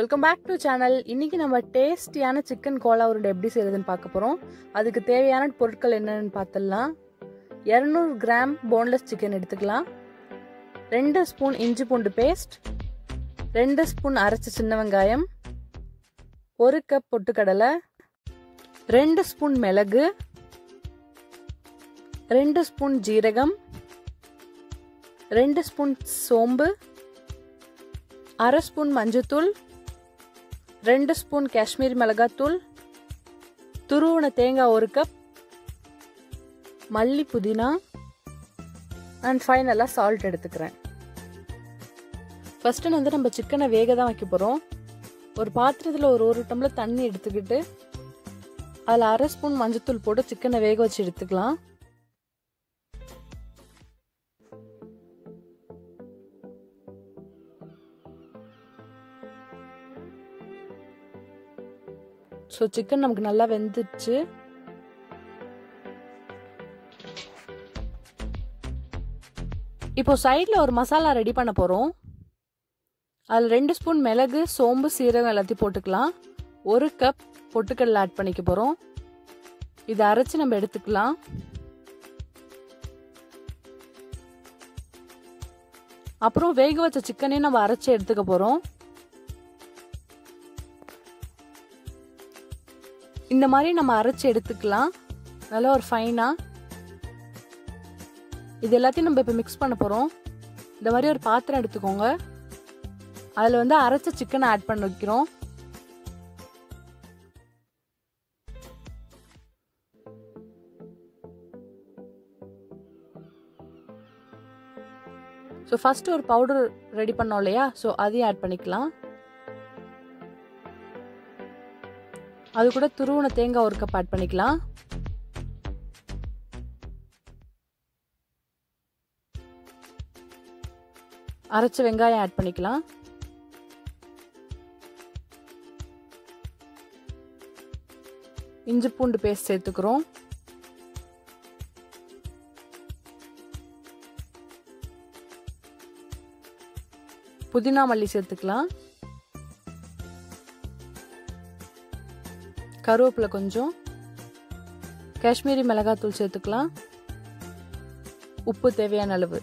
welcome back to channel இன்னைக்கு நம்ம டேஸ்டியான சிக்கன் கோலா உருண்டை எப்படி செய்யறதுன்னு பார்க்க போகிறோம் அதுக்கு தேவையான பொருட்கள் என்னென்னு பார்த்துடலாம் இரநூறு கிராம் போன்லெஸ் சிக்கன் எடுத்துக்கலாம் ரெண்டு ஸ்பூன் இஞ்சி பூண்டு பேஸ்ட் ரெண்டு ஸ்பூன் அரைச்ச சின்ன வெங்காயம் ஒரு கப் பொட்டுக்கடலை ரெண்டு ஸ்பூன் மிளகு ரெண்டு ஸ்பூன் ஜீரகம் ரெண்டு ஸ்பூன் சோம்பு அரை ஸ்பூன் மஞ்சத்தூள் ரெண்டு ஸ்பூன் காஷ்மீர் மிளகாத்தூள் துருவன தேங்காய் ஒரு கப் மல்லி புதினா அண்ட் ஃபைனலாக சால்ட் எடுத்துக்கிறேன் ஃபஸ்ட்டு வந்து நம்ம சிக்கனை வேக தான் வைக்க போகிறோம் ஒரு பாத்திரத்தில் ஒரு ஒரு டம்ளர் தண்ணி எடுத்துக்கிட்டு அதில் அரை ஸ்பூன் மஞ்சத்தூள் போட்டு சிக்கனை வேக வச்சு எடுத்துக்கலாம் ஸோ சிக்கன் நமக்கு நல்லா வெந்துச்சு இப்போ சைடில் ஒரு மசாலா ரெடி பண்ண போகிறோம் அதில் ரெண்டு ஸ்பூன் மிளகு சோம்பு சீரகம் எல்லாத்தையும் போட்டுக்கலாம் ஒரு கப் பொட்டுக்கடலை ஆட் பண்ணிக்க போகிறோம் இதை அரைச்சி நம்ம எடுத்துக்கலாம் அப்புறம் வேக வச்ச சிக்கனையும் நம்ம அரைச்சி எடுத்துக்க போகிறோம் இந்த மாதிரி நம்ம அரைச்சி எடுத்துக்கலாம் நல்லா ஒரு ஃபைனாக இது எல்லாத்தையும் நம்ம இப்போ மிக்ஸ் பண்ண போகிறோம் இந்த மாதிரி ஒரு பாத்திரம் எடுத்துக்கோங்க அதில் வந்து அரைச்ச சிக்கனை ஆட் பண்ண வைக்கிறோம் ஸோ ஃபஸ்ட்டு ஒரு பவுடர் ரெடி பண்ணோம் இல்லையா ஸோ அதையும் ஆட் பண்ணிக்கலாம் அது கூட துருவன தேங்காய் ஒரு கப் ஆட் பண்ணிக்கலாம் அரைச்ச வெங்காயம் ஆட் பண்ணிக்கலாம் இஞ்சி பூண்டு பேஸ்ட் சேர்த்துக்கிறோம் புதினா மல்லி சேர்த்துக்கலாம் கருவேப்பிலை கொஞ்சம் காஷ்மீரி மிளகாத்தூள் சேர்த்துக்கலாம் உப்பு தேவையான அளவு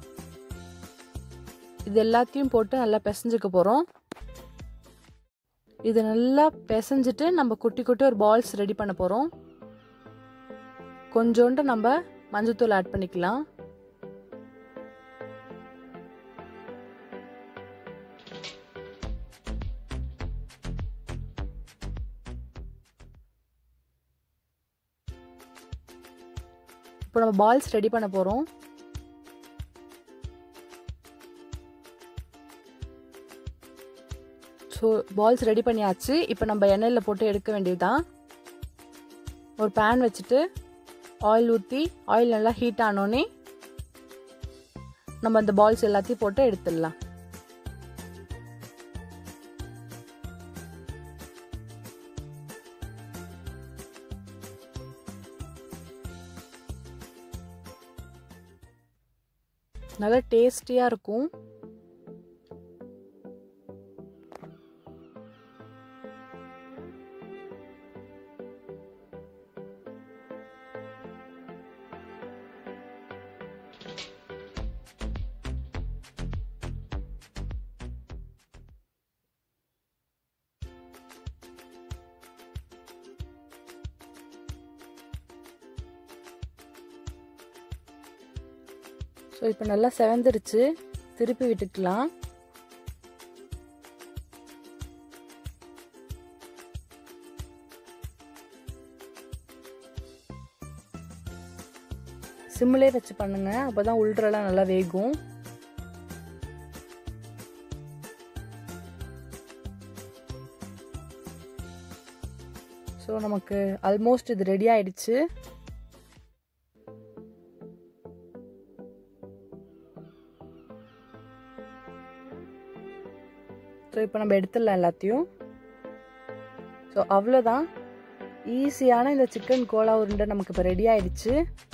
இது எல்லாத்தையும் போட்டு நல்லா பிசைஞ்சுக்க போகிறோம் இது நல்லா பிசைஞ்சிட்டு நம்ம குட்டி குட்டி ஒரு பால்ஸ் ரெடி பண்ண போகிறோம் கொஞ்சோண்டு நம்ம மஞ்சத்தூள் ஆட் பண்ணிக்கலாம் இப்போ நம்ம பால்ஸ் ரெடி பண்ண போகிறோம் ஸோ பால்ஸ் ரெடி பண்ணியாச்சு இப்போ நம்ம எண்ணெயில் போட்டு எடுக்க வேண்டியதுதான் ஒரு பேன் வச்சுட்டு ஆயில் ஊற்றி ஆயில் நல்லா ஹீட் ஆனோடனே நம்ம அந்த பால்ஸ் எல்லாத்தையும் போட்டு எடுத்துடலாம் நல்லா டேஸ்டியாக இருக்கும் ஸோ இப்போ நல்லா செவந்துருச்சு திருப்பி விட்டுக்கலாம் சிம்மிலே வச்சு பண்ணுங்க அப்போதான் உள்றலாம் நல்லா வேகும் ஸோ நமக்கு ஆல்மோஸ்ட் இது ரெடி ஆயிடுச்சு ஸோ இப்போ நம்ம எடுத்துடலாம் எல்லாத்தையும் ஸோ அவ்வளோதான் ஈஸியான இந்த சிக்கன் கோலா உருண்டை நமக்கு இப்போ ரெடி ஆயிடுச்சு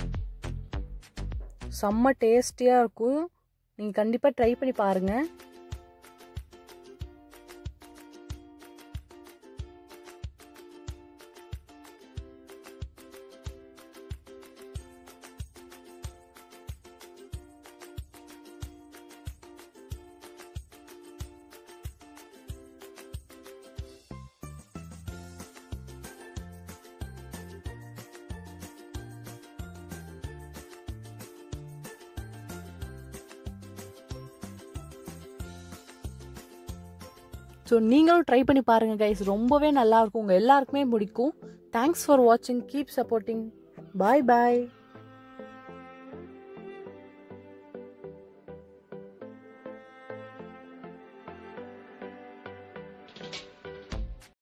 செம்ம டேஸ்டியாக இருக்கும் நீங்கள் கண்டிப்பாக ட்ரை பண்ணி பாருங்கள் ஸோ நீங்களும் ட்ரை பண்ணி பாருங்கள் கைஸ் ரொம்பவே நல்லா இருக்கும் உங்கள் எல்லாருக்குமே பிடிக்கும் தேங்க்ஸ் ஃபார் வாட்சிங் கீப் சப்போர்ட்டிங் பாய் பாய்